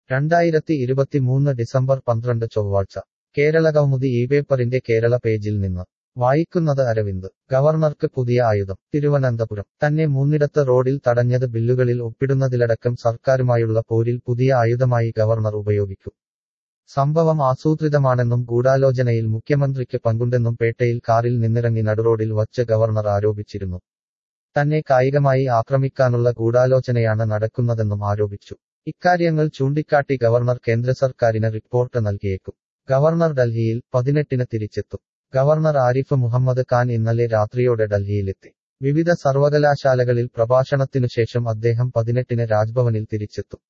രണ്ടായിരത്തി ഇരുപത്തിമൂന്ന് ഡിസംബർ പന്ത്രണ്ട് ചൊവ്വാഴ്ച കേരള കൗമുദി ഈ പേപ്പറിന്റെ കേരള പേജിൽ നിന്ന് വായിക്കുന്നത് അരവിന്ദ് ഗവർണർക്ക് പുതിയ ആയുധം തിരുവനന്തപുരം തന്നെ മൂന്നിടത്ത് റോഡിൽ തടഞ്ഞത് ബില്ലുകളിൽ ഒപ്പിടുന്നതിലടക്കം സർക്കാരുമായുള്ള പോരിൽ പുതിയ ആയുധമായി ഗവർണർ ഉപയോഗിക്കും സംഭവം ആസൂത്രിതമാണെന്നും ഗൂഢാലോചനയിൽ മുഖ്യമന്ത്രിക്ക് പങ്കുണ്ടെന്നും പേട്ടയിൽ കാറിൽ നിന്നിറങ്ങി നടുറോഡിൽ വച്ച് ഗവർണർ ആരോപിച്ചിരുന്നു തന്നെ കായികമായി ആക്രമിക്കാനുള്ള ഗൂഢാലോചനയാണ് നടക്കുന്നതെന്നും ആരോപിച്ചു ഇക്കാര്യങ്ങൾ ചൂണ്ടിക്കാട്ടി ഗവർണർ കേന്ദ്ര സർക്കാരിന് റിപ്പോർട്ട് നൽകിയേക്കും ഗവർണർ ഡൽഹിയിൽ പതിനെട്ടിന് തിരിച്ചെത്തും ഗവർണർ ആരിഫ് മുഹമ്മദ് ഖാൻ ഇന്നലെ രാത്രിയോടെ ഡൽഹിയിലെത്തി വിവിധ സർവകലാശാലകളിൽ പ്രഭാഷണത്തിനുശേഷം അദ്ദേഹം പതിനെട്ടിന് രാജ്ഭവനിൽ തിരിച്ചെത്തും